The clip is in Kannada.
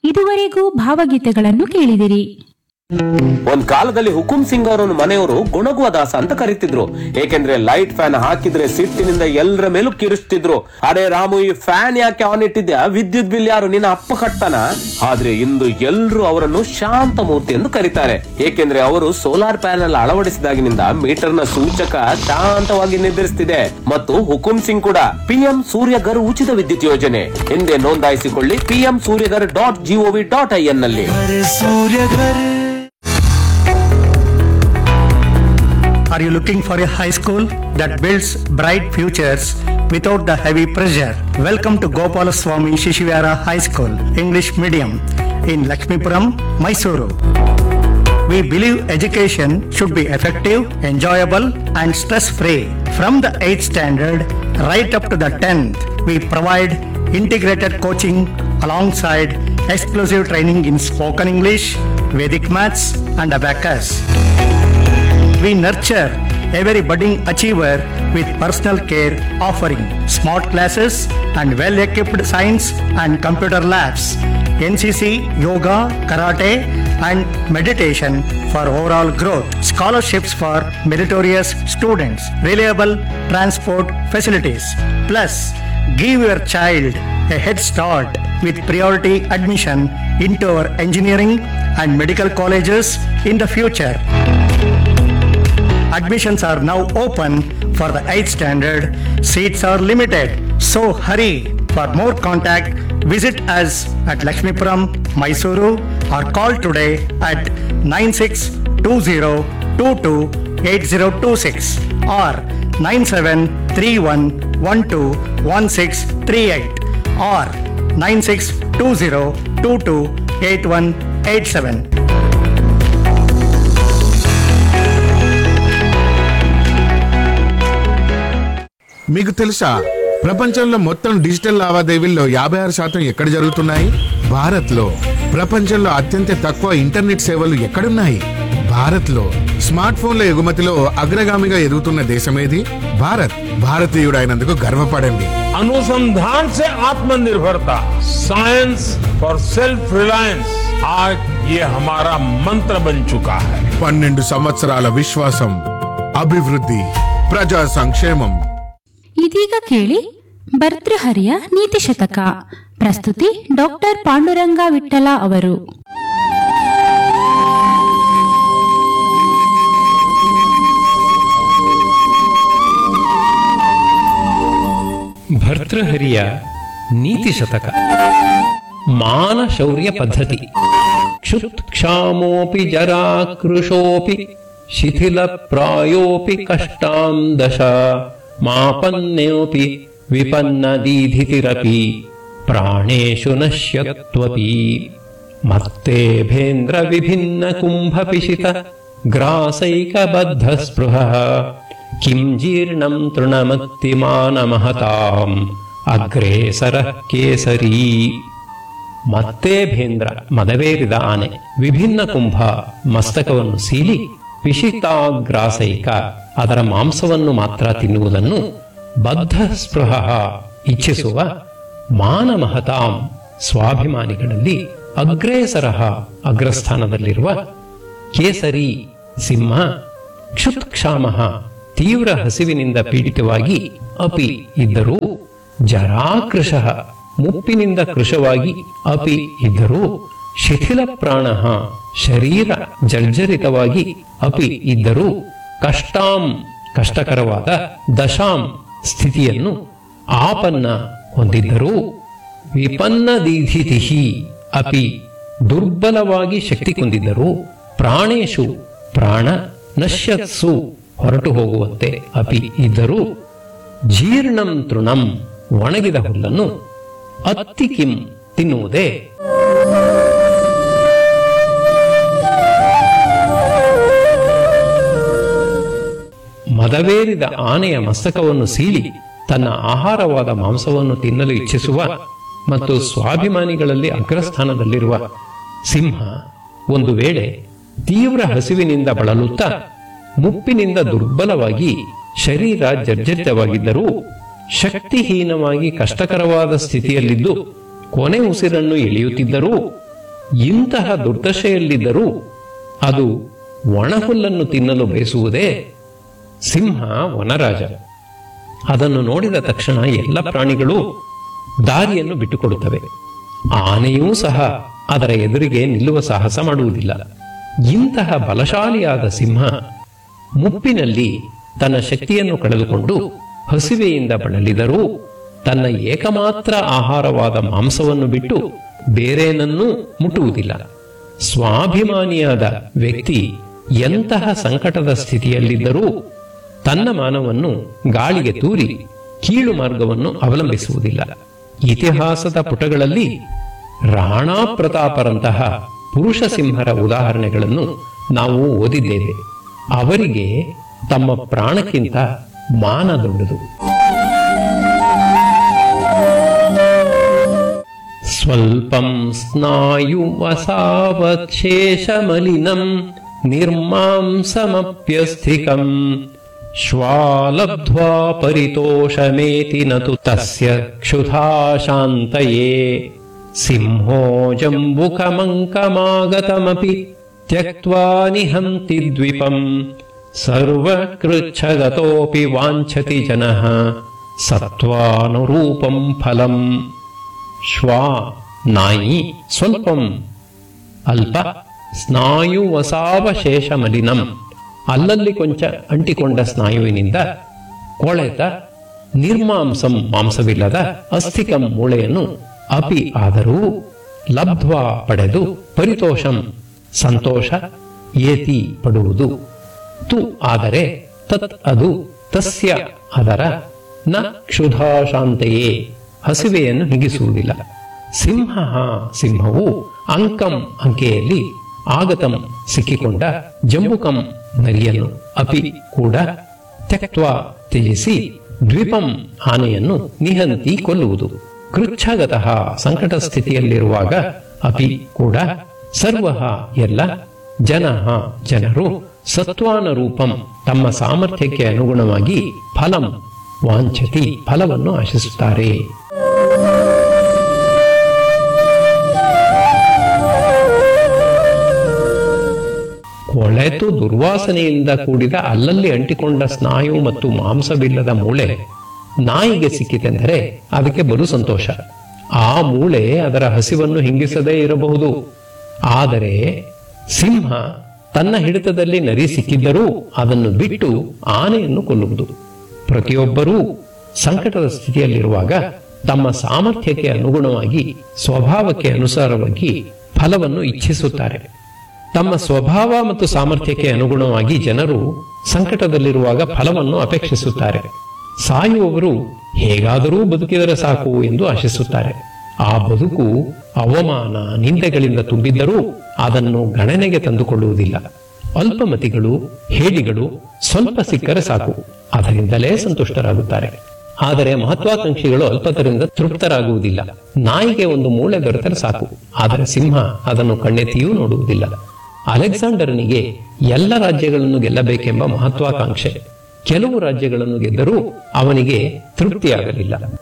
ಇದುವರೆಗೂ ಭಾವಗೀತೆಗಳನ್ನು ಕೇಳಿದಿರಿ ಒಂದ್ ಕಾಲದಲ್ಲಿ ಹುಕುಂ ಸಿಂಗ್ ಅವರನ್ನು ಮನೆಯವರು ಗುಣಗುವ ದಾಸ ಅಂತ ಕರೀತಿದ್ರು ಏಕೆಂದ್ರೆ ಲೈಟ್ ಫ್ಯಾನ್ ಹಾಕಿದ್ರೆ ಸಿಟ್ಟಿನಿಂದ ಎಲ್ಲರ ಮೇಲೂ ಕಿರಿಸ್ತಿದ್ರು ಅರೆ ರಾಮು ಈ ಫ್ಯಾನ್ ಯಾಕೆ ಆನ್ ಇಟ್ಟಿದ್ಯಾ ವಿದ್ಯುತ್ ಬಿಲ್ ಯಾರು ನಿನ್ನ ಅಪ್ಪ ಕಟ್ತಾನ ಆದ್ರೆ ಇಂದು ಎಲ್ರು ಅವರನ್ನು ಶಾಂತ ಮೂರ್ತಿ ಎಂದು ಕರೀತಾರೆ ಏಕೆಂದ್ರೆ ಅವರು ಸೋಲಾರ್ ಪ್ಯಾನೆಲ್ ಅಳವಡಿಸಿದಾಗಿನಿಂದ ಮೀಟರ್ ನ ಸೂಚಕ ಶಾಂತವಾಗಿ ನಿರ್ಧರಿಸುತ್ತಿದೆ ಮತ್ತು ಹುಕುಂ ಸಿಂಗ್ ಕೂಡ ಪಿಎಂ ಸೂರ್ಯಗರ್ ಉಚಿತ ವಿದ್ಯುತ್ ಯೋಜನೆ ಹಿಂದೆ ನೋಂದಾಯಿಸಿಕೊಳ್ಳಿ PM Suryaghar dot GOV dot I N ನಲ್ಲಿ Are you looking for a high school that builds bright futures without the heavy pressure? Welcome to Gopala Swami Shishivara High School, English Medium, in Lakshmipuram, Mysuru. We believe education should be effective, enjoyable, and stress free. From the 8th standard right up to the 10th, we provide integrated coaching alongside exclusive training in spoken English, Vedic maths, and abacus. We nurture every budding achiever with personal care offering smart classes and well equipped science and computer labs, NCC, yoga, karate, and meditation for overall growth, scholarships for meritorious students, reliable transport facilities. Plus, give your child a head start with priority admission into our engineering and medical colleges in the future. Admissions are now open for the 8th standard. Seats are limited. So hurry. For more contact, visit us at Lakshmipuram, Mysuru or call today at 9620228026 or 9731121638 or 9620228187. మీకు తెలుసా ప్రపంచంలో మొత్తం డిజిటల్ లావాదేవీల్లో యాభై ఆరు శాతం ఎక్కడ జరుగుతున్నాయి భారత్ లో ప్రపంచంలో అత్యంత తక్కువ ఇంటర్నెట్ సేవలు ఎక్కడున్నాయి భారత్ లో స్మార్ట్ ఫోన్ల ఎగుమతిలో అగ్రగామిగా ఎదుగుతున్న దేశమేది భారత్ భారతీయుడైనందుకు గర్వపడండి अनुसंधान से आत्मनिर्भरता साइंस फॉर सेल्फ रिलायंस आज ये हमारा मंत्र बन चुका है పన్నెండు సంవత్సరాల విశ్వాసం అభివృద్ధి ప్రజా సంక్షేమం ಇದೀಗ ಕೇಳಿ ಭರ್ತೃಹರಿಯ ನೀತಿ ಶತಕ ಪ್ರಸ್ತುತಿ ಡಾಕ್ಟರ್ ಪಾಂಡುರಂಗ ವಿಠಲ ಅವರು ಭರ್ತೃಹರಿಯ ನೀತಿ ಶತಕ ಮಾನ ಶೌರ್ಯ ಪದ್ಧತಿ ಕ್ಷುತ್ ಕ್ಷಾಮೋಪಿ ಜರಾಕೃಶೋಪಿ ಶಿಥಿಲ ಪ್ರಾಯೋಪಿ ಕಷ್ಟಾಂ ದಶ ಮಾಪನ್ಯೋಪಿ ವಿಪನ್ನ ದೀಧಿತಿರಪಿ ಪ್ರಾಣೇಶು ನಶ್ಯತ್ವಪಿ ಮತ್ತೇಭೇಂದ್ರ ವಿಭಿನ್ನ ಕುಂಭ ಪಿಶಿತ ಗ್ರಾಸೈಕಬದ್ಧ ಸ್ಪೃಹ ಕಿಂ ಜೀರ್ಣಂ ತೃಣಮತ್ತಿಮಾನಮಹತಾಂ ಅಗ್ರೇಸರ ಕೇಸರಿ ಮತ್ತೆ ಭೇಂದ್ರ ಮದವೇರಿದ ಆನೆ ವಿಭಿನ್ನ ಕುಂಭ ಮಸ್ತಕವನ್ನು ಸೀಲಿ ಪಿಶಿತಾಗ್ರಾಸೈಕ ಅದರ ಮಾಂಸವನ್ನು ಮಾತ್ರ ತಿನ್ನುವುದನ್ನು ಬದ್ಧ ಸ್ಪೃಹ ಇಚ್ಛಿಸುವ ಮಾನಮಹತಾಂ ಸ್ವಾಭಿಮಾನಿಗಳಲ್ಲಿ ಅಗ್ರೇಸರ ಅಗ್ರಸ್ಥಾನದಲ್ಲಿರುವ ಕೇಸರಿ ಸಿಂಹ ಕ್ಷುತ್ಕ್ಷಾಮ ತೀವ್ರ ಹಸಿವಿನಿಂದ ಪೀಡಿತವಾಗಿ ಅಪಿ ಇದ್ದರೂ ಜರಾಕೃಶ ಮುಪ್ಪಿನಿಂದ ಕೃಶವಾಗಿ ಅಪಿ ಇದ್ದರೂ ಶಿಥಿಲ ಪ್ರಾಣ ಶರೀರ ಜರ್ಜರಿತವಾಗಿ ಅಪಿ ಇದ್ದರೂ ಕಷ್ಟಾಂ ಕಷ್ಟಕರವಾದ ದಶಾಂ ಸ್ಥಿತಿಯನ್ನು ಆಪನ್ನ ಹೊಂದಿದ್ದರೂ ವಿಪನ್ನ ದೀಧಿತಿಹಿ ಅಪಿ ದುರ್ಬಲವಾಗಿ ಶಕ್ತಿ ಹೊಂದಿದ್ದರೂ ಪ್ರಾಣೇಶು ಪ್ರಾಣ ನಶ್ಯತ್ಸು ಹೊರಟು ಹೋಗುವಂತೆ ಅಪಿ ಇದ್ದರೂ ಜೀರ್ಣಂ ತೃಣಂ ಒಣಗಿದ ಹುಲ್ಲನ್ನು ಅತ್ತಿಕಿಂ ತಿನ್ನುವುದೇ ಮದವೇರಿದ ಆನೆಯ ಮಸ್ತಕವನ್ನು ಸೀಳಿ ತನ್ನ ಆಹಾರವಾದ ಮಾಂಸವನ್ನು ತಿನ್ನಲು ಇಚ್ಛಿಸುವ ಮತ್ತು ಸ್ವಾಭಿಮಾನಿಗಳಲ್ಲಿ ಅಗ್ರಸ್ಥಾನದಲ್ಲಿರುವ ಸಿಂಹ ಒಂದು ವೇಳೆ ತೀವ್ರ ಹಸಿವಿನಿಂದ ಬಳಲುತ್ತಾ ಮುಪ್ಪಿನಿಂದ ದುರ್ಬಲವಾಗಿ ಶರೀರ ಜರ್ಜರಿತವಾಗಿದ್ದರೂ ಶಕ್ತಿಹೀನವಾಗಿ ಕಷ್ಟಕರವಾದ ಸ್ಥಿತಿಯಲ್ಲಿದ್ದು ಕೊನೆ ಉಸಿರನ್ನು ಎಳೆಯುತ್ತಿದ್ದರೂ ಇಂತಹ ದುರ್ದಶೆಯಲ್ಲಿದ್ದರೂ ಅದು ಒಣಹುಲ್ಲನ್ನು ತಿನ್ನಲು ಬಯಸುವುದೇ ಸಿಂಹ ವನರಾಜ ಅದನ್ನು ನೋಡಿದ ತಕ್ಷಣ ಎಲ್ಲ ಪ್ರಾಣಿಗಳು ದಾರಿಯನ್ನು ಬಿಟ್ಟುಕೊಡುತ್ತವೆ ಆನೆಯೂ ಸಹ ಅದರ ಎದುರಿಗೆ ನಿಲ್ಲುವ ಸಾಹಸ ಮಾಡುವುದಿಲ್ಲ ಇಂತಹ ಬಲಶಾಲಿಯಾದ ಸಿಂಹ ಮುಪ್ಪಿನಲ್ಲಿ ತನ್ನ ಶಕ್ತಿಯನ್ನು ಕಳೆದುಕೊಂಡು ಹಸಿವೆಯಿಂದ ಬಳಲಿದರೂ ತನ್ನ ಏಕಮಾತ್ರ ಆಹಾರವಾದ ಮಾಂಸವನ್ನು ಬಿಟ್ಟು ಬೇರೇನನ್ನೂ ಮುಟ್ಟುವುದಿಲ್ಲ ಸ್ವಾಭಿಮಾನಿಯಾದ ವ್ಯಕ್ತಿ ಎಂತಹ ಸಂಕಟದ ಸ್ಥಿತಿಯಲ್ಲಿದ್ದರೂ ತನ್ನ ಮಾನವನ್ನು ಗಾಳಿಗೆ ತೂರಿ ಕೀಳು ಮಾರ್ಗವನ್ನು ಅವಲಂಬಿಸುವುದಿಲ್ಲ ಇತಿಹಾಸದ ಪುಟಗಳಲ್ಲಿ ರಾಣಾ ಪ್ರತಾಪರಂತಹ ಪುರುಷ ಸಿಂಹರ ಉದಾಹರಣೆಗಳನ್ನು ನಾವು ಓದಿದ್ದೇವೆ ಅವರಿಗೆ ತಮ್ಮ ಪ್ರಾಣಕ್ಕಿಂತ ಮಾನ ದೊಡ್ಡದು ಸ್ವಲ್ಪಂ ಸ್ನಾಯುವಸಾವಶೇಷಮಲಿನಂ ನಿರ್ಮಾಂಸಮಪ್ಯಸ್ಥಿಕಂ ಶ್ವಾಲಬ್ಧ್ವಾ ಪರಿತೋಷಮೇತಿ ನತು ತಸ್ಯ ಕ್ಷುಧಾಶಾಂತಯೇ ಸಿಂಹೋ ಜಂಬುಕಮಂಕಮಾಗತಮಪಿ ತ್ಯಕ್ತ್ವಾ ನಿಹಂತಿ ದ್ವಿಪಂ ಸರ್ವಕೃಚ್ಛಗತೋಪಿ ವಾಂಛತಿ ಜನಃ ಸತ್ವಾನುರೂಪಂ ಫಲಂ ಶ್ವಾ ನಾಯಿ ಸ್ವಲ್ಪಂ ಅಲ್ಪ ಸ್ನಾಯುವಸಾವಶೇಷ ಮಲಿನಂ ಅಲ್ಲಲ್ಲಿ ಕೊಂಚ ಅಂಟಿಕೊಂಡ ಸ್ನಾಯುವಿನಿಂದ ಕೊಳೆತ ನಿರ್ಮಾಂಸಂ ಮಾಂಸವಿಲ್ಲದ ಅಸ್ಥಿಕಂ ಮೂಳೆಯನ್ನು ಅಪಿ ಆದರೂ ಲಬ್ಧ್ವಾ ಪಡೆದು ಪರಿತೋಷಂ ಸಂತೋಷ ಏತಿ ಪಡುವುದು ತು ಆದರೆ ತತ್ ಅದು ತಸ್ಯ ಅದರ ನ ಕ್ಷುಧಾಶಾಂತೆಯೇ ಹಸಿವೆಯನ್ನು ಹಿಗಿಸುವುದಿಲ್ಲ ಸಿಂಹ ಸಿಂಹವು ಅಂಕಂ ಅಂಕೆಯಲ್ಲಿ ಆಗತಂ ಸಿಕ್ಕಿಕೊಂಡ ಜಂಬುಕಂ ನರಿಯನ್ನು ಅಪಿ ಕೂಡ ತ್ಯಕ್ತ್ವ ತ್ಯಜಿಸಿ ದ್ವಿಪಂ ಆನೆಯನ್ನು ನಿಹಂತಿ ಕೊಲ್ಲುವುದು ಕೃಚ್ಛಗತಃ ಸಂಕಟ ಸ್ಥಿತಿಯಲ್ಲಿರುವಾಗ ಅಪಿ ಕೂಡ ಸರ್ವ ಎಲ್ಲ ಜನ ಜನರು ಸತ್ವಾನುರೂಪಂ ತಮ್ಮ ಸಾಮರ್ಥ್ಯಕ್ಕೆ ಅನುಗುಣವಾಗಿ ಫಲಂ ವಾಂಛತಿ ಫಲವನ್ನು ಆಶಿಸುತ್ತಾರೆ ಕೊಳೆತು ದುರ್ವಾಸನೆಯಿಂದ ಕೂಡಿದ ಅಲ್ಲಲ್ಲಿ ಅಂಟಿಕೊಂಡ ಸ್ನಾಯು ಮತ್ತು ಮಾಂಸವಿಲ್ಲದ ಮೂಳೆ ನಾಯಿಗೆ ಸಿಕ್ಕಿತೆಂದರೆ ಅದಕ್ಕೆ ಬಲು ಸಂತೋಷ ಆ ಮೂಳೆ ಅದರ ಹಸಿವನ್ನು ಹಿಂಗಿಸದೇ ಇರಬಹುದು ಆದರೆ ಸಿಂಹ ತನ್ನ ಹಿಡಿತದಲ್ಲಿ ನರಿ ಸಿಕ್ಕಿದ್ದರೂ ಅದನ್ನು ಬಿಟ್ಟು ಆನೆಯನ್ನು ಕೊಲ್ಲುವುದು ಪ್ರತಿಯೊಬ್ಬರೂ ಸಂಕಟದ ಸ್ಥಿತಿಯಲ್ಲಿರುವಾಗ ತಮ್ಮ ಸಾಮರ್ಥ್ಯಕ್ಕೆ ಅನುಗುಣವಾಗಿ ಸ್ವಭಾವಕ್ಕೆ ಅನುಸಾರವಾಗಿ ಫಲವನ್ನು ಇಚ್ಛಿಸುತ್ತಾರೆ ತಮ್ಮ ಸ್ವಭಾವ ಮತ್ತು ಸಾಮರ್ಥ್ಯಕ್ಕೆ ಅನುಗುಣವಾಗಿ ಜನರು ಸಂಕಟದಲ್ಲಿರುವಾಗ ಫಲವನ್ನು ಅಪೇಕ್ಷಿಸುತ್ತಾರೆ ಸಾಯುವವರು ಹೇಗಾದರೂ ಬದುಕಿದರೆ ಸಾಕು ಎಂದು ಆಶಿಸುತ್ತಾರೆ ಆ ಬದುಕು ಅವಮಾನ ನಿಂದೆಗಳಿಂದ ತುಂಬಿದ್ದರೂ ಅದನ್ನು ಗಣನೆಗೆ ತಂದುಕೊಳ್ಳುವುದಿಲ್ಲ ಅಲ್ಪಮತಿಗಳು ಹೇಡಿಗಳು ಸ್ವಲ್ಪ ಸಿಕ್ಕರೆ ಸಾಕು ಅದರಿಂದಲೇ ಸಂತುಷ್ಟರಾಗುತ್ತಾರೆ ಆದರೆ ಮಹತ್ವಾಕಾಂಕ್ಷಿಗಳು ಅಲ್ಪತರಿಂದ ತೃಪ್ತರಾಗುವುದಿಲ್ಲ ನಾಯಿಗೆ ಒಂದು ಮೂಳೆ ದೊರೆತರೆ ಸಾಕು ಆದರೆ ಸಿಂಹ ಅದನ್ನು ಕಣ್ಣೆತ್ತಿಯೂ ನೋಡುವುದಿಲ್ಲ ಅಲೆಕ್ಸಾಂಡರ್ನಿಗೆ ಎಲ್ಲ ರಾಜ್ಯಗಳನ್ನು ಗೆಲ್ಲಬೇಕೆಂಬ ಮಹತ್ವಾಕಾಂಕ್ಷೆ ಕೆಲವು ರಾಜ್ಯಗಳನ್ನು ಗೆದ್ದರೂ ಅವನಿಗೆ ತೃಪ್ತಿಯಾಗಲಿಲ್ಲ